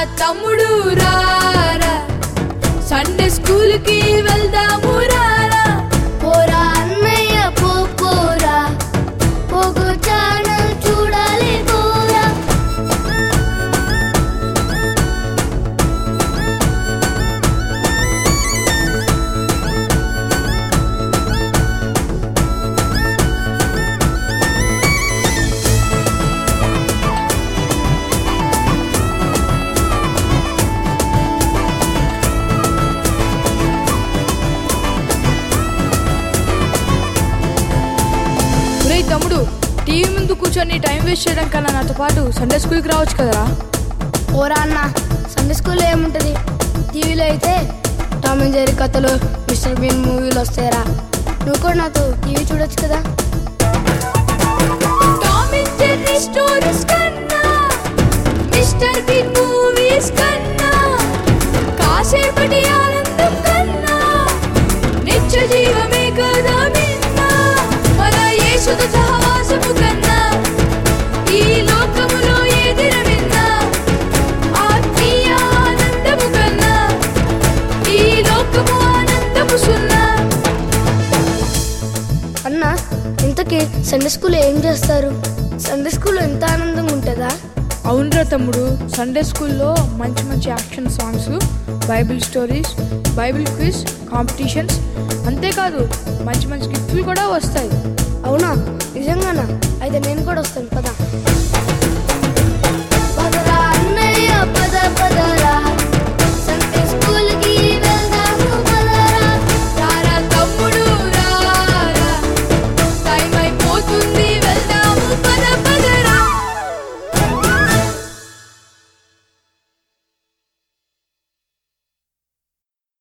తమ్ముడు రారా Sunday school కి వెళ్దాము రారా పోరా అన్నయ్య పో పోరా పోగో ఛానల్ చూడాలి పోరా ఒరేయ్ తమ్ముడు టీవీ ముందు కూర్చొని టైం వేస్ట్ చేయడం కన్నా నాతో పాటు సండే స్కూల్కి రావచ్చు కదరా పోరా అన్న సండే స్కూల్లో ఏముంటది టీవీలో అయితే టామ్ అండ్ జెర్రీ కథలు మిస్టర్ బీన్ మూవీలు వస్తాయిరా నువ్వు కూడా నాతో టీవీ చూడొచ్చు కదా టామ్ అండ్ జెర్రీ స్టోరీస్ కన్నా మిస్టర్ బీన్ మూవీస్ కన్నా కాసేపటి ఆనందం కన్నా నిత్య జీవమే కదా మిన్నా మన యేసుతో సహవాసము కన్నా ఈ లోకములో ఏదిర విన్నా ఆత్మీయ ఆనందము కన్నా ఈ లోకము ఆనందము సున్నా అన్న ఇంతకీ సండే స్కూల్లో ఏం చేస్తారు సండే స్కూల్లో ఎంత ఆనందంగా ఉంటుందా అవునరా తమ్ముడు సండే స్కూల్లో మంచి మంచి action songs Bible stories Bible quiz competitions అంతేకాదు మంచి మంచి గిఫ్ట్లు కూడా వస్తాయి